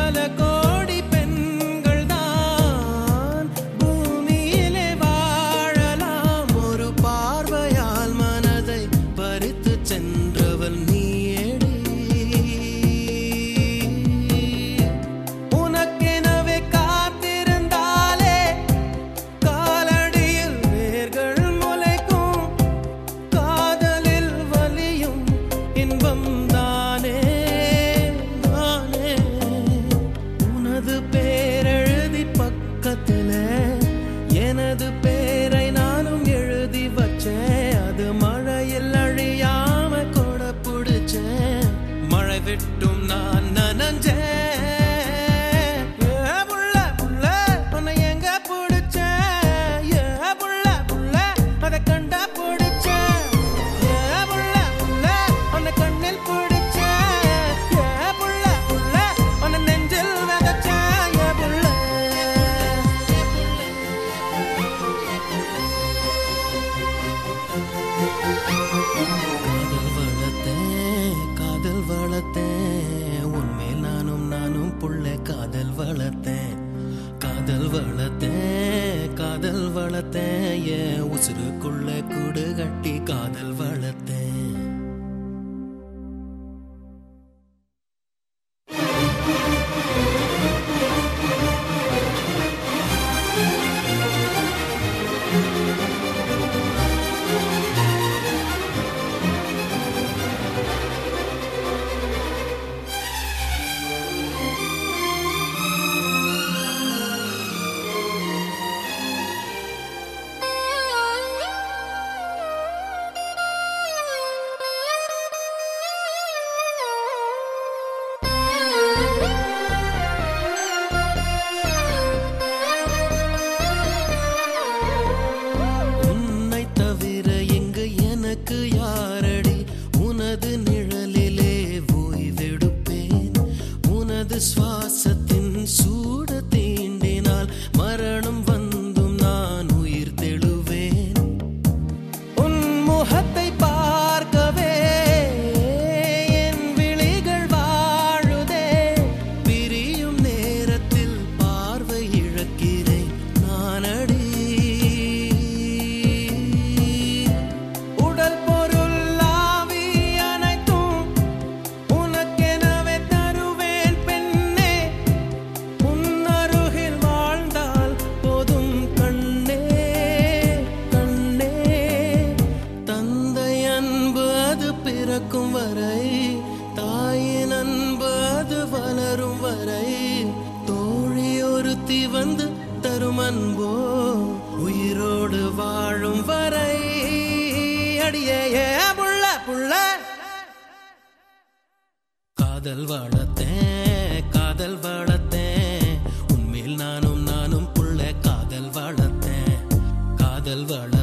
பல கோடி பெண்கள் தான் பூமியிலே வாழலாம் ஒரு பார்வையால் மனதை பறித்து சென்றவள் நீயேடி உனக்கெனவே காத்திருந்தாலே காலடியில் வேர்கள் முளைக்கும் காதலில் வலியும் இன்பம் தானே தானே உனது பேரெழுதி பக்கத்துல எனது பேரை நானும் எழுதி வச்சேன் அது மழையில் அழியாம கொட பிடிச்சேன் மழை விட்டும் நான் நனஞ்சேன் ஏ புள்ள, புள்ள, உன்னை எங்க பிடிச்சேன்? ஏ புள்ள, புள்ள, அதை கண்டா பிடிச்சேன். ஏ புள்ள, புள்ள, உன்னை கண்ணில் பிடிச்சேன். ஏ புள்ள, புள்ள, உன்னை நெஞ்சில் விதைச்சேன். ஏ புள்ள. காதல் வளர்த்தேன் காதல் வளர்த்தேன் உன்மேல் நானும் நானும் புள்ள காதல் வளர்த்தேன் காதல் வளர்த்தேன் காதல் வளர்த்தேன் என் உசுருக்குள்ள கூடு கட்டி காதல் வளர்த்தேன் உன்னை தவிர எங்கு எனக்கு யாரடி உனது நிழலிலே ஓய்வெடுப்பேன் உனது சுவாசத்தின் சூட தீண்டினால் மரணம் வந்தும் நான் உயிர் தெழுவேன் உன் முகத்தை பார்க்கவே என் விழிகள் வாழுதே பிரியும் நேரத்தில் பார்வை இழக்கிறேன் நானடி உடல் பொருள் ஆவி அனைத்தும் உனக்கெனவே தருவேன் பெண்ணே உன் அருகில் வாழ்ந்தால் போதும் கண்ணே கண்ணே தந்தை அன்பு அது பிறக்கும் வரை தாயின் அன்பு அது வளரும் வரை தோழி ஒருத்தி வந்து தரும் அன்போ உயிரோடு வாழும் வரை அடியே ஏ புள்ள புள்ள காதல் வளர்த்தேன் காதல் வளர்த்தேன் உண்மையில் நானும் நானும் புள்ள காதல் வளர்த்தேன் காதல் வள